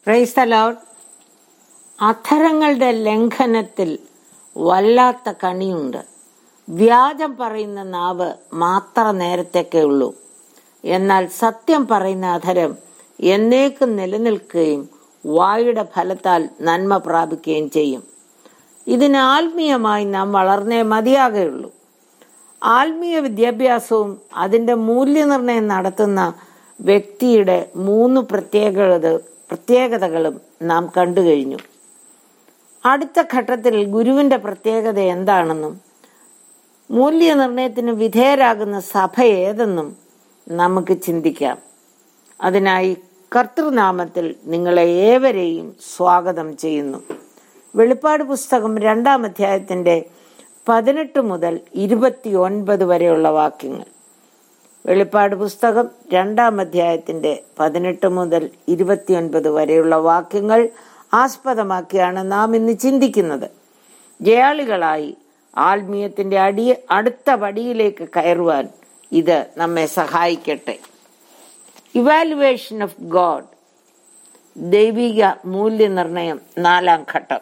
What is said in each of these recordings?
Price allowed അധരങ്ങളുടെ ലംഘനത്തിൽ വല്ലാത്ത കണിയുണ്ട് വ്യാജം പറയുന്ന നാവ് മാത്ര നേരത്തേക്കേ ഉള്ളൂ എന്നാൽ സത്യം പറയുന്ന അധരം എന്നേക്കും നിലനിൽക്കുകയും വായുടെ ഫലത്താൽ നന്മ പ്രാപിക്കുകയും ചെയ്യും ഇതിന് ആത്മീയമായി നാം വളർന്നേ മതിയാകുള്ളൂ ആത്മീയ വിദ്യാഭ്യാസവും അതിന്റെ മൂല്യനിർണ്ണയം നടത്തുന്ന വ്യക്തിയുടെ മൂന്ന് പ്രത്യേകത പ്രത്യേകതകളും നാം കണ്ടു കഴിഞ്ഞു അടുത്ത ഘട്ടത്തിൽ ഗുരുവിന്റെ പ്രത്യേകത എന്താണെന്നും മൂല്യനിർണയത്തിന് വിധേയരാകുന്ന സഭ ഏതെന്നും നമുക്ക് ചിന്തിക്കാം അതിനായി കർത്തൃനാമത്തിൽ നിങ്ങളെ ഏവരെയും സ്വാഗതം ചെയ്യുന്നു വെളിപ്പാട് പുസ്തകം രണ്ടാം അധ്യായത്തിന്റെ പതിനെട്ട് മുതൽ ഇരുപത്തി ഒൻപത് വരെയുള്ള വാക്യങ്ങൾ വെളിപ്പാട് പുസ്തകം രണ്ടാം അധ്യായത്തിന്റെ പതിനെട്ട് മുതൽ ഇരുപത്തിയൊൻപത് വരെയുള്ള വാക്യങ്ങൾ ആസ്പദമാക്കിയാണ് നാം ഇന്ന് ചിന്തിക്കുന്നത് ജയാളികളായി ആത്മീയത്തിന്റെ അടി അടുത്ത പടിയിലേക്ക് കയറുവാൻ ഇത് നമ്മെ സഹായിക്കട്ടെ ഇവാലുവേഷൻ ഓഫ് ഗോഡ് ദൈവിക മൂല്യനിർണയം നാലാം ഘട്ടം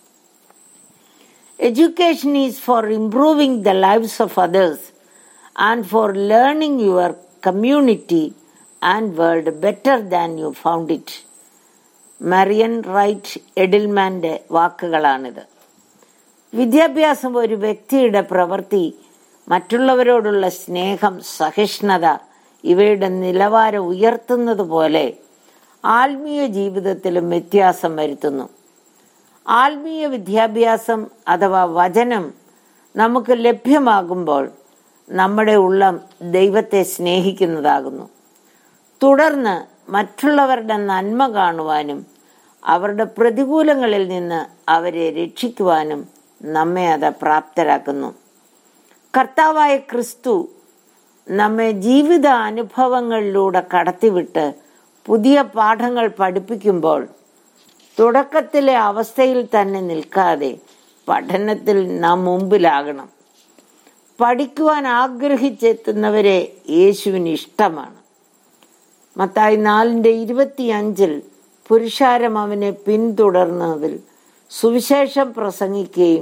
Education is for improving the lives of others and for learning your community and world better than you found it. Marian Wright എഡിൽമാന്റെ വാക്കുകളാണിത് വിദ്യാഭ്യാസം ഒരു വ്യക്തിയുടെ പ്രവൃത്തി മറ്റുള്ളവരോടുള്ള സ്നേഹം സഹിഷ്ണുത ഇവയുടെ നിലവാരം ഉയർത്തുന്നത് പോലെ ആത്മീയ ജീവിതത്തിലും വ്യത്യാസം വരുത്തുന്നു ആത്മീയ വിദ്യാഭ്യാസം അഥവാ വചനം നമുക്ക് ലഭ്യമാകുമ്പോൾ നമ്മുടെ ഉള്ളം ദൈവത്തെ സ്നേഹിക്കുന്നതാകുന്നു തുടർന്ന് മറ്റുള്ളവരുടെ നന്മ കാണുവാനും അവരുടെ പ്രതികൂലങ്ങളിൽ നിന്ന് അവരെ രക്ഷിക്കുവാനും നമ്മെ അത് പ്രാപ്തരാക്കുന്നു കർത്താവായ ക്രിസ്തു നമ്മെ ജീവിത അനുഭവങ്ങളിലൂടെ കടത്തിവിട്ട് പുതിയ പാഠങ്ങൾ പഠിപ്പിക്കുമ്പോൾ തുടക്കത്തിലെ അവസ്ഥയിൽ തന്നെ നിൽക്കാതെ പഠനത്തിൽ നാം മുമ്പിലാകണം പഠിക്കുവാൻ ആഗ്രഹിച്ചെത്തുന്നവരെ യേശുവിന് ഇഷ്ടമാണ് മത്തായി നാലിന്റെ ഇരുപത്തിയഞ്ചിൽ പുരുഷാരം അവനെ പിന്തുടർന്നതിൽ സുവിശേഷം പ്രസംഗിക്കുകയും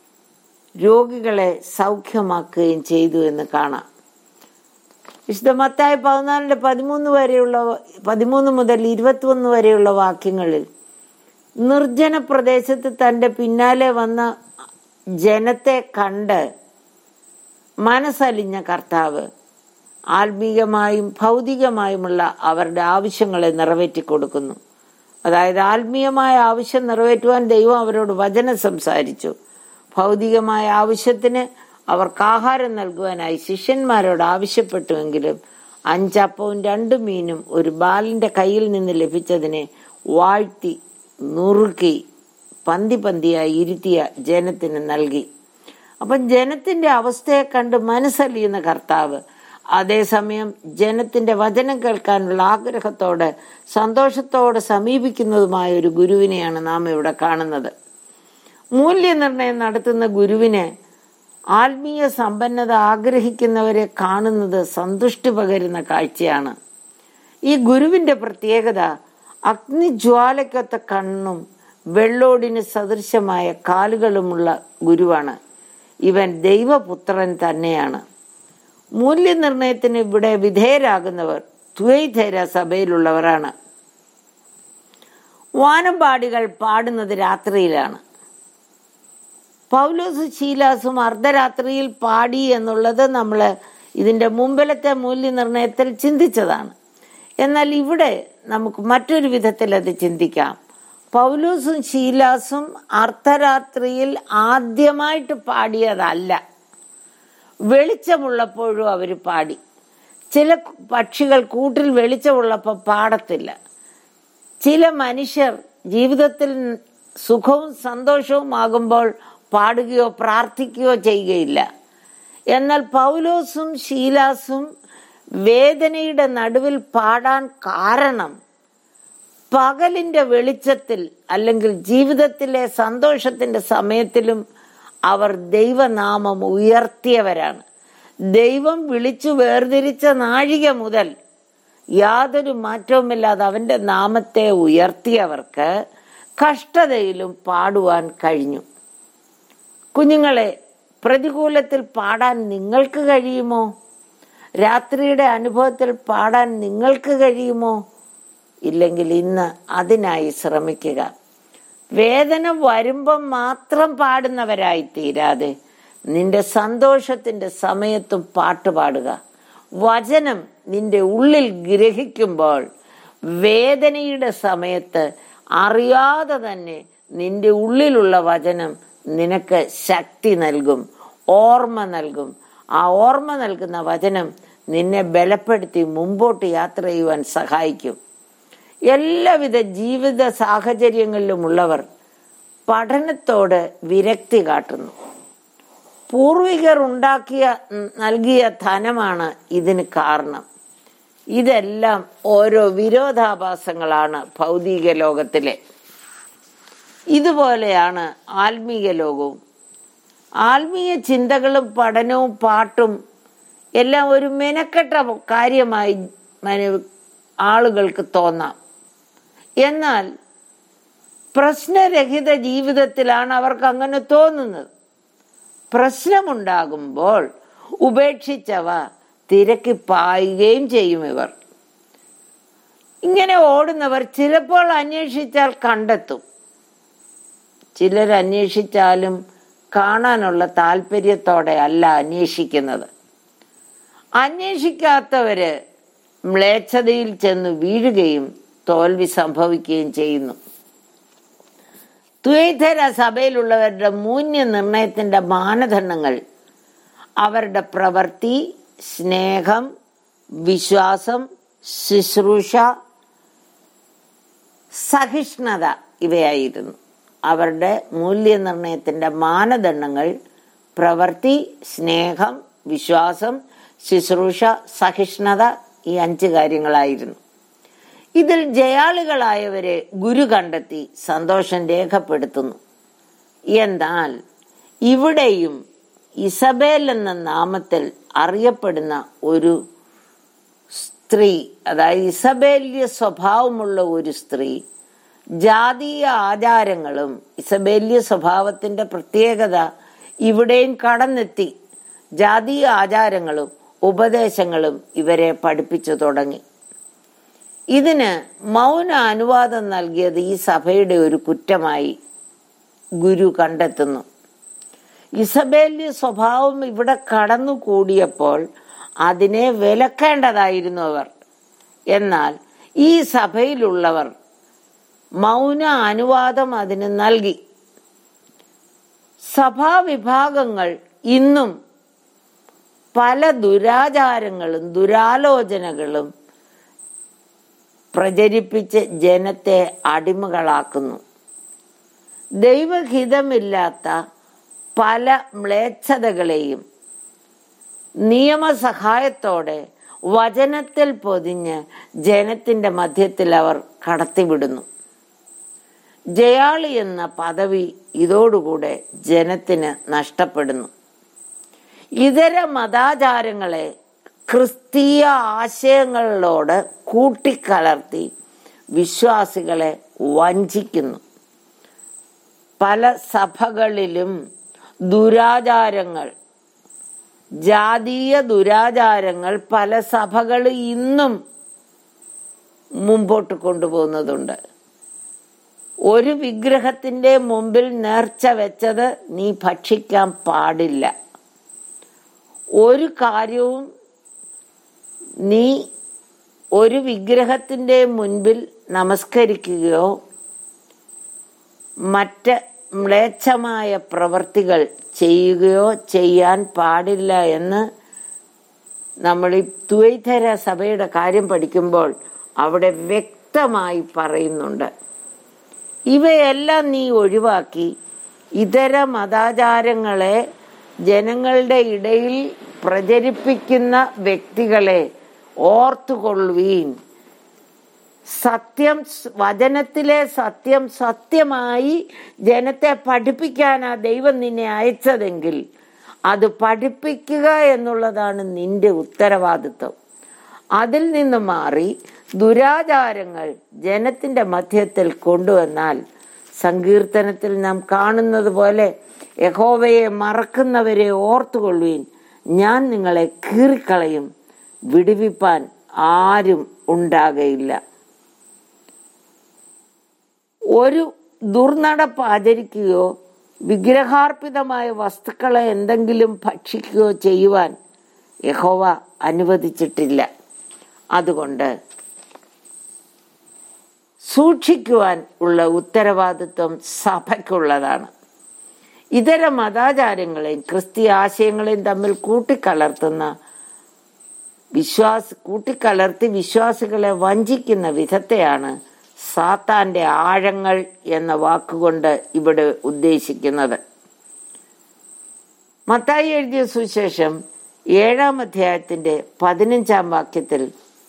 രോഗികളെ സൗഖ്യമാക്കുകയും ചെയ്തു എന്ന് കാണാം വിശുദ്ധ മത്തായി പതിനാലിന്റെ പതിമൂന്ന് വരെയുള്ള പതിമൂന്ന് മുതൽ ഇരുപത്തിയൊന്ന് വരെയുള്ള വാക്യങ്ങളിൽ നിർജ്ജന പ്രദേശത്ത് തന്റെ പിന്നാലെ വന്ന ജനത്തെ കണ്ട് മനസ്സലിഞ്ഞ കർത്താവ് ആത്മീയമായും ഭൗതികമായുമുള്ള അവരുടെ ആവശ്യങ്ങളെ നിറവേറ്റി കൊടുക്കുന്നു അതായത് ആത്മീയമായ ആവശ്യം നിറവേറ്റുവാൻ ദൈവം അവരോട് വചനം സംസാരിച്ചു ഭൗതികമായ ആവശ്യത്തിന് അവർക്ക് ആഹാരം നൽകുവാനായി ശിഷ്യന്മാരോട് ആവശ്യപ്പെട്ടുവെങ്കിലും അഞ്ചപ്പവും രണ്ടു മീനും ഒരു ബാലിന്റെ കയ്യിൽ നിന്ന് ലഭിച്ചതിനെ വാഴ്ത്തി നുറുക്കി പന്തി പന്തിയായി ഇരുത്തിയ ജനത്തിന് നൽകി അപ്പം ജനത്തിന്റെ അവസ്ഥയെ കണ്ട് മനസ്സലിയുന്ന കർത്താവ് അതേസമയം ജനത്തിന്റെ വചനം കേൾക്കാനുള്ള ആഗ്രഹത്തോടെ സന്തോഷത്തോടെ സമീപിക്കുന്നതുമായ ഒരു ഗുരുവിനെയാണ് നാം ഇവിടെ കാണുന്നത് മൂല്യനിർണയം നടത്തുന്ന ഗുരുവിന് ആത്മീയ സമ്പന്നത ആഗ്രഹിക്കുന്നവരെ കാണുന്നത് സന്തുഷ്ടി പകരുന്ന കാഴ്ചയാണ് ഈ ഗുരുവിന്റെ പ്രത്യേകത അഗ്നിജ്വാലയ്ക്കൊത്ത കണ്ണും വെള്ളോടിന് സദൃശമായ കാലുകളുമുള്ള ഗുരുവാണ് ഇവൻ ദൈവപുത്രൻ തന്നെയാണ് മൂല്യനിർണയത്തിന് ഇവിടെ വിധേയരാകുന്നവർ ദ്വൈധേര സഭയിലുള്ളവരാണ് വാനമ്പാടികൾ പാടുന്നത് രാത്രിയിലാണ് പൗലോസ് ശീലാസും അർദ്ധരാത്രിയിൽ പാടി എന്നുള്ളത് നമ്മൾ ഇതിന്റെ മുമ്പിലത്തെ മൂല്യനിർണയത്തിൽ ചിന്തിച്ചതാണ് എന്നാൽ ഇവിടെ നമുക്ക് മറ്റൊരു വിധത്തിൽ അത് ചിന്തിക്കാം പൗലൂസും ശീലാസും അർദ്ധരാത്രിയിൽ ആദ്യമായിട്ട് പാടിയതല്ല വെളിച്ചമുള്ളപ്പോഴും അവർ പാടി ചില പക്ഷികൾ കൂട്ടിൽ വെളിച്ചമുള്ളപ്പോൾ പാടത്തില്ല ചില മനുഷ്യർ ജീവിതത്തിൽ സുഖവും സന്തോഷവും ആകുമ്പോൾ പാടുകയോ പ്രാർത്ഥിക്കുകയോ ചെയ്യുകയില്ല എന്നാൽ പൗലോസും ശീലാസും വേദനയുടെ നടുവിൽ പാടാൻ കാരണം പകലിന്റെ വെളിച്ചത്തിൽ അല്ലെങ്കിൽ ജീവിതത്തിലെ സന്തോഷത്തിന്റെ സമയത്തിലും അവർ ദൈവനാമം ഉയർത്തിയവരാണ് ദൈവം വിളിച്ചു വേർതിരിച്ച നാഴിക മുതൽ യാതൊരു മാറ്റവുമില്ലാതെ അവന്റെ നാമത്തെ ഉയർത്തിയവർക്ക് കഷ്ടതയിലും പാടുവാൻ കഴിഞ്ഞു കുഞ്ഞുങ്ങളെ പ്രതികൂലത്തിൽ പാടാൻ നിങ്ങൾക്ക് കഴിയുമോ രാത്രിയുടെ അനുഭവത്തിൽ പാടാൻ നിങ്ങൾക്ക് കഴിയുമോ ഇല്ലെങ്കിൽ ഇന്ന് അതിനായി ശ്രമിക്കുക വേദന വരുമ്പം മാത്രം പാടുന്നവരായി തീരാതെ നിന്റെ സന്തോഷത്തിന്റെ സമയത്തും പാട്ട് പാടുക വചനം നിന്റെ ഉള്ളിൽ ഗ്രഹിക്കുമ്പോൾ വേദനയുടെ സമയത്ത് അറിയാതെ തന്നെ നിന്റെ ഉള്ളിലുള്ള വചനം നിനക്ക് ശക്തി നൽകും ഓർമ്മ നൽകും ആ ഓർമ്മ നൽകുന്ന വചനം നിന്നെ ബലപ്പെടുത്തി മുമ്പോട്ട് യാത്ര ചെയ്യുവാൻ സഹായിക്കും എല്ലാവിധ ജീവിത സാഹചര്യങ്ങളിലുമുള്ളവർ പഠനത്തോട് വിരക്തി കാട്ടുന്നു പൂർവികർ ഉണ്ടാക്കിയ നൽകിയ ധനമാണ് ഇതിന് കാരണം ഇതെല്ലാം ഓരോ വിരോധാഭാസങ്ങളാണ് ഭൗതിക ലോകത്തിലെ ഇതുപോലെയാണ് ആത്മീയ ലോകവും ആത്മീയ ചിന്തകളും പഠനവും പാട്ടും എല്ലാം ഒരു മെനക്കെട്ട കാര്യമായി മനു- ആളുകൾക്ക് തോന്നാം എന്നാൽ പ്രശ്നരഹിത ജീവിതത്തിലാണ് അവർക്ക് അങ്ങനെ തോന്നുന്നത് പ്രശ്നമുണ്ടാകുമ്പോൾ ഉപേക്ഷിച്ചവ തിരക്കി പായുകയും ചെയ്യും ഇവർ ഇങ്ങനെ ഓടുന്നവർ ചിലപ്പോൾ അന്വേഷിച്ചാൽ കണ്ടെത്തും ചിലർ അന്വേഷിച്ചാലും കാണാനുള്ള താല്പര്യത്തോടെ അല്ല അന്വേഷിക്കുന്നത് അന്വേഷിക്കാത്തവര് മ്ലേച്ഛതയിൽ ചെന്ന് വീഴുകയും തോൽവി സംഭവിക്കുകയും ചെയ്യുന്നു ദ്വൈതര സഭയിലുള്ളവരുടെ മൂല്യനിർണയത്തിന്റെ മാനദണ്ഡങ്ങൾ അവരുടെ പ്രവൃത്തി സ്നേഹം വിശ്വാസം ശുശ്രൂഷ സഹിഷ്ണുത ഇവയായിരുന്നു അവരുടെ മൂല്യനിർണയത്തിന്റെ മാനദണ്ഡങ്ങൾ പ്രവൃത്തി സ്നേഹം വിശ്വാസം ശുശ്രൂഷ സഹിഷ്ണുത ഈ അഞ്ച് കാര്യങ്ങളായിരുന്നു ഇതിൽ ജയാളികളായവരെ ഗുരു കണ്ടെത്തി സന്തോഷം രേഖപ്പെടുത്തുന്നു എന്നാൽ ഇവിടെയും ഇസബേൽ എന്ന നാമത്തിൽ അറിയപ്പെടുന്ന ഒരു സ്ത്രീ അതായത് ഇസബേല്യ സ്വഭാവമുള്ള ഒരു സ്ത്രീ ജാതീയ ആചാരങ്ങളും ഇസബേല്യ സ്വഭാവത്തിന്റെ പ്രത്യേകത ഇവിടെയും കടന്നെത്തി ജാതീയ ആചാരങ്ങളും ഉപദേശങ്ങളും ഇവരെ പഠിപ്പിച്ചു തുടങ്ങി ഇതിന് മൗന അനുവാദം നൽകിയത് ഈ സഭയുടെ ഒരു കുറ്റമായി ഗുരു കണ്ടെത്തുന്നു ഇസബേല്യ സ്വഭാവം ഇവിടെ കടന്നുകൂടിയപ്പോൾ അതിനെ വിലക്കേണ്ടതായിരുന്നു അവർ എന്നാൽ ഈ സഭയിലുള്ളവർ മൗന അനുവാദം അതിന് നൽകി സഭാവിഭാഗങ്ങൾ ഇന്നും പല ദുരാചാരങ്ങളും ദുരാലോചനകളും പ്രചരിപ്പിച്ച് ജനത്തെ അടിമകളാക്കുന്നു ദൈവഹിതമില്ലാത്ത പല മ്ലേച്ഛതകളെയും നിയമസഹായത്തോടെ വചനത്തിൽ പൊതിഞ്ഞ് ജനത്തിന്റെ മധ്യത്തിൽ അവർ കടത്തിവിടുന്നു ജയാളി എന്ന പദവി ഇതോടുകൂടെ ജനത്തിന് നഷ്ടപ്പെടുന്നു ഇതര മതാചാരങ്ങളെ ക്രിസ്തീയ ആശയങ്ങളോട് കൂട്ടിക്കലർത്തി വിശ്വാസികളെ വഞ്ചിക്കുന്നു പല സഭകളിലും ദുരാചാരങ്ങൾ ജാതീയ ദുരാചാരങ്ങൾ പല സഭകൾ ഇന്നും മുമ്പോട്ട് കൊണ്ടുപോകുന്നതുണ്ട് ഒരു വിഗ്രഹത്തിന്റെ മുമ്പിൽ നേർച്ച വെച്ചത് നീ ഭക്ഷിക്കാൻ പാടില്ല ഒരു കാര്യവും നീ ഒരു വിഗ്രഹത്തിന്റെ മുൻപിൽ നമസ്കരിക്കുകയോ മറ്റ് മ്ലേച്ഛമായ പ്രവർത്തികൾ ചെയ്യുകയോ ചെയ്യാൻ പാടില്ല എന്ന് നമ്മൾ ഈ ദ്വൈതര സഭയുടെ കാര്യം പഠിക്കുമ്പോൾ അവിടെ വ്യക്തമായി പറയുന്നുണ്ട് ഇവയെല്ലാം നീ ഒഴിവാക്കി ഇതര മതാചാരങ്ങളെ ജനങ്ങളുടെ ഇടയിൽ പ്രചരിപ്പിക്കുന്ന വ്യക്തികളെ ഓർത്തുകൊള്ളുവീൻ സത്യം വചനത്തിലെ സത്യം സത്യമായി ജനത്തെ പഠിപ്പിക്കാനാ ദൈവം നിന്നെ അയച്ചതെങ്കിൽ അത് പഠിപ്പിക്കുക എന്നുള്ളതാണ് നിന്റെ ഉത്തരവാദിത്വം അതിൽ നിന്ന് മാറി ദുരാചാരങ്ങൾ ജനത്തിന്റെ മധ്യത്തിൽ കൊണ്ടുവന്നാൽ സങ്കീർത്തനത്തിൽ നാം കാണുന്നത് പോലെ യഹോവയെ മറക്കുന്നവരെ ഓർത്തുകൊള്ളുവീൻ ഞാൻ നിങ്ങളെ കീറിക്കളയും വിടുവിപ്പാൻ ആരും ഉണ്ടാകയില്ല ഒരു ദുർനടപ്പ് ആചരിക്കുകയോ വിഗ്രഹാർപ്പിതമായ വസ്തുക്കളെ എന്തെങ്കിലും ഭക്ഷിക്കുകയോ ചെയ്യുവാൻ യഹോവ അനുവദിച്ചിട്ടില്ല അതുകൊണ്ട് സൂക്ഷിക്കുവാൻ ഉള്ള ഉത്തരവാദിത്വം സഭയ്ക്കുള്ളതാണ് ഇതര മതാചാരങ്ങളെയും ക്രിസ്തീയ ആശയങ്ങളെയും തമ്മിൽ കൂട്ടിക്കലർത്തുന്ന വിശ്വാസ കൂട്ടിക്കലർത്തി വിശ്വാസികളെ വഞ്ചിക്കുന്ന വിധത്തെയാണ് സാത്താന്റെ ആഴങ്ങൾ എന്ന വാക്കുകൊണ്ട് ഇവിടെ ഉദ്ദേശിക്കുന്നത് മത്തായി എഴുതിയ സുശേഷം ഏഴാം അധ്യായത്തിന്റെ പതിനഞ്ചാം വാക്യത്തിൽ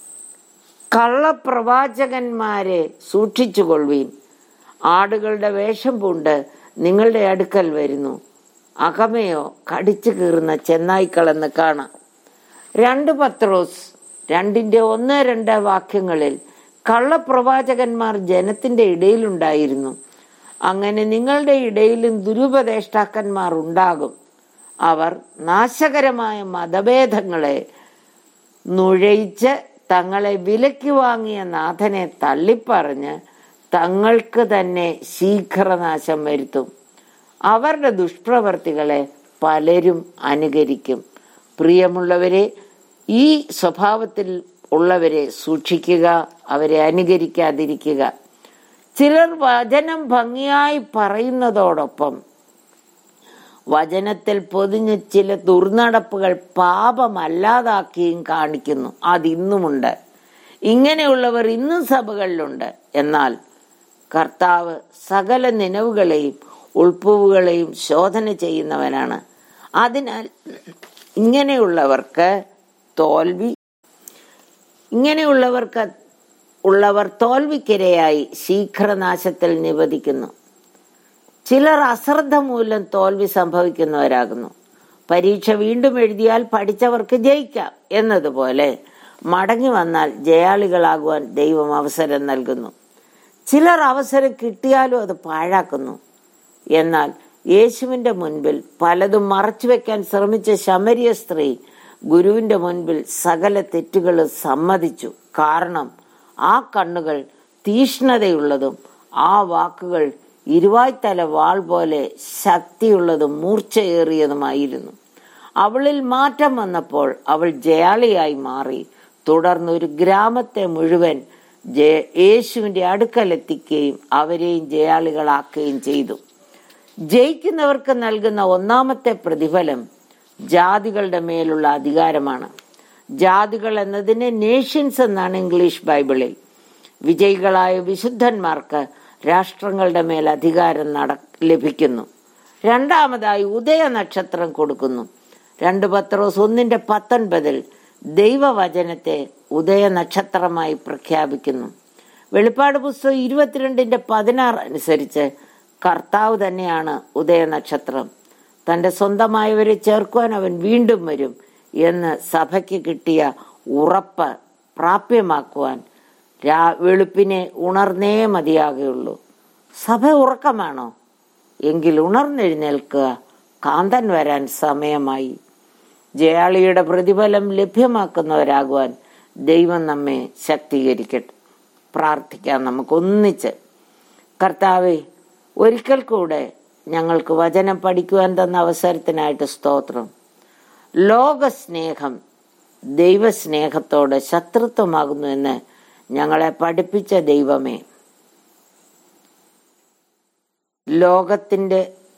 കള്ളപ്രവാചകന്മാരെ സൂക്ഷിച്ചുകൊള്ളുവീൻ ആടുകളുടെ വേഷം പൂണ്ട് നിങ്ങളുടെ അടുക്കൽ വരുന്നു അകമയോ കടിച്ചു കീറുന്ന ചെന്നായ്ക്കളെന്ന് കാണാം രണ്ട് പത്രോസ് രണ്ടിന്റെ ഒന്ന് രണ്ട് വാക്യങ്ങളിൽ കള്ളപ്രവാചകന്മാർ ജനത്തിന്റെ ഇടയിലുണ്ടായിരുന്നു അങ്ങനെ നിങ്ങളുടെ ഇടയിലും ദുരുപദേഷ്ടാക്കന്മാർ ഉണ്ടാകും അവർ നാശകരമായ മതഭേദങ്ങളെ നുഴയിച്ച് തങ്ങളെ വിലയ്ക്ക് വാങ്ങിയ നാഥനെ തള്ളിപ്പറഞ്ഞ് തങ്ങൾക്ക് തന്നെ ശീഘ്രനാശം വരുത്തും അവരുടെ ദുഷ്പ്രവർത്തികളെ പലരും അനുകരിക്കും പ്രിയമുള്ളവരെ ഈ സ്വഭാവത്തിൽ ഉള്ളവരെ സൂക്ഷിക്കുക അവരെ അനുകരിക്കാതിരിക്കുക ചിലർ വചനം ഭംഗിയായി പറയുന്നതോടൊപ്പം വചനത്തിൽ പൊതിഞ്ഞ ചില ദുർനടപ്പുകൾ പാപമല്ലാതാക്കിയും കാണിക്കുന്നു അതിന്നുമുണ്ട് ഇങ്ങനെയുള്ളവർ ഇന്നും സഭകളിലുണ്ട് എന്നാൽ കർത്താവ് സകല നിലവുകളെയും ഉൾപ്പുവുകളെയും ശോധന ചെയ്യുന്നവനാണ് അതിനാൽ ഇങ്ങനെയുള്ളവർക്ക് തോൽവി ഇങ്ങനെയുള്ളവർക്ക് ഉള്ളവർ തോൽവിക്കിരയായി ശീഘ്രനാശത്തിൽ നിവദിക്കുന്നു ചിലർ അശ്രദ്ധ മൂലം തോൽവി സംഭവിക്കുന്നവരാകുന്നു പരീക്ഷ വീണ്ടും എഴുതിയാൽ പഠിച്ചവർക്ക് ജയിക്കാം എന്നതുപോലെ മടങ്ങി വന്നാൽ ജയാളികളാകുവാൻ ദൈവം അവസരം നൽകുന്നു ചിലർ അവസരം കിട്ടിയാലും അത് പാഴാക്കുന്നു എന്നാൽ യേശുവിന്റെ മുൻപിൽ പലതും മറച്ചു വെക്കാൻ ശ്രമിച്ച ശമരിയ സ്ത്രീ ഗുരുവിന്റെ മുൻപിൽ സകല തെറ്റുകളും സമ്മതിച്ചു കാരണം ആ കണ്ണുകൾ തീഷ്ണതയുള്ളതും ആ വാക്കുകൾ ഇരുവായ്ത്തല വാൾ പോലെ ശക്തിയുള്ളതും മൂർച്ചയേറിയതുമായിരുന്നു അവളിൽ മാറ്റം വന്നപ്പോൾ അവൾ ജയാളിയായി മാറി തുടർന്ന് ഒരു ഗ്രാമത്തെ മുഴുവൻ ജയ യേശുവിന്റെ അടുക്കലെത്തിക്കുകയും അവരെയും ജയാളികളാക്കുകയും ചെയ്തു ജയിക്കുന്നവർക്ക് നൽകുന്ന ഒന്നാമത്തെ പ്രതിഫലം ജാതികളുടെ മേലുള്ള അധികാരമാണ് ജാതികൾ എന്നതിന് നേഷൻസ് എന്നാണ് ഇംഗ്ലീഷ് ബൈബിളിൽ വിജയികളായ വിശുദ്ധന്മാർക്ക് രാഷ്ട്രങ്ങളുടെ മേൽ അധികാരം നട ലഭിക്കുന്നു രണ്ടാമതായി ഉദയ നക്ഷത്രം കൊടുക്കുന്നു രണ്ട് പത്രോസ് ഒന്നിന്റെ പത്തൊൻപതിൽ ദൈവവചനത്തെ ഉദയ നക്ഷത്രമായി പ്രഖ്യാപിക്കുന്നു വെളിപ്പാട് പുസ്തകം ഇരുപത്തിരണ്ടിന്റെ പതിനാറ് അനുസരിച്ച് കർത്താവ് തന്നെയാണ് ഉദയ നക്ഷത്രം തന്റെ സ്വന്തമായവരെ ചേർക്കുവാൻ അവൻ വീണ്ടും വരും എന്ന് സഭയ്ക്ക് കിട്ടിയ ഉറപ്പ് പ്രാപ്യമാക്കുവാൻ രാ വെളുപ്പിനെ ഉണർന്നേ മതിയാകുള്ളൂ സഭ ഉറക്കമാണോ എങ്കിൽ ഉണർന്നെഴുന്നേൽക്കുക കാന്തൻ വരാൻ സമയമായി ജയാളിയുടെ പ്രതിഫലം ലഭ്യമാക്കുന്നവരാകുവാൻ ദൈവം നമ്മെ ശക്തീകരിക്കട്ടെ പ്രാർത്ഥിക്കാം നമുക്ക് ഒന്നിച്ച് കർത്താവെ ഒരിക്കൽ കൂടെ ഞങ്ങൾക്ക് വചനം പഠിക്കുവാൻ തന്ന അവസരത്തിനായിട്ട് സ്തോത്രം ലോകസ്നേഹം ദൈവസ്നേഹത്തോട് ശത്രുത്വമാകുന്നു എന്ന് ഞങ്ങളെ പഠിപ്പിച്ച ദൈവമേ ലോകത്തിന്റെ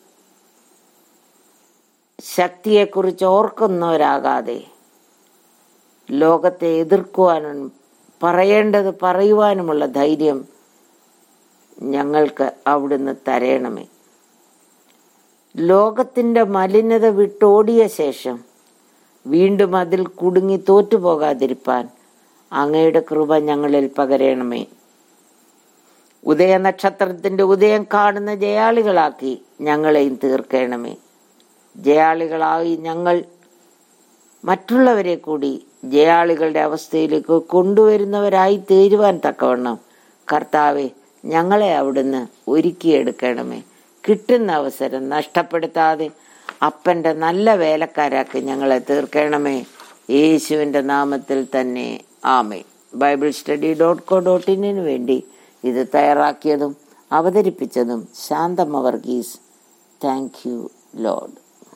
ശക്തിയെക്കുറിച്ച് ഓർക്കുന്നവരാകാതെ ലോകത്തെ എതിർക്കുവാനും പറയേണ്ടത് പറയുവാനുമുള്ള ധൈര്യം ഞങ്ങൾക്ക് അവിടുന്ന് തരയണമേ ലോകത്തിന്റെ മലിനത വിട്ടോടിയ ശേഷം വീണ്ടും അതിൽ കുടുങ്ങി തോറ്റുപോകാതിരിപ്പാൻ അങ്ങയുടെ കൃപ ഞങ്ങളിൽ പകരണമേ ഉദയനക്ഷത്രത്തിന്റെ ഉദയം കാണുന്ന ജയാളികളാക്കി ഞങ്ങളെയും തീർക്കണമേ ജയാളികളായി ഞങ്ങൾ മറ്റുള്ളവരെ കൂടി ജയാളികളുടെ അവസ്ഥയിലേക്ക് കൊണ്ടുവരുന്നവരായി തീരുവാൻ തക്കവണ്ണം കർത്താവെ ഞങ്ങളെ അവിടുന്ന് ഒരുക്കിയെടുക്കണമേ കിട്ടുന്ന അവസരം നഷ്ടപ്പെടുത്താതെ അപ്പന്റെ നല്ല വേലക്കാരാക്കി ഞങ്ങളെ തീർക്കണമേ യേശുവിന്റെ നാമത്തിൽ തന്നെ ആമേ Bible study dot co dot ഇന്നിനു വേണ്ടി ഇത് തയ്യാറാക്കിയതും അവതരിപ്പിച്ചതും Santhama Varghese thank you load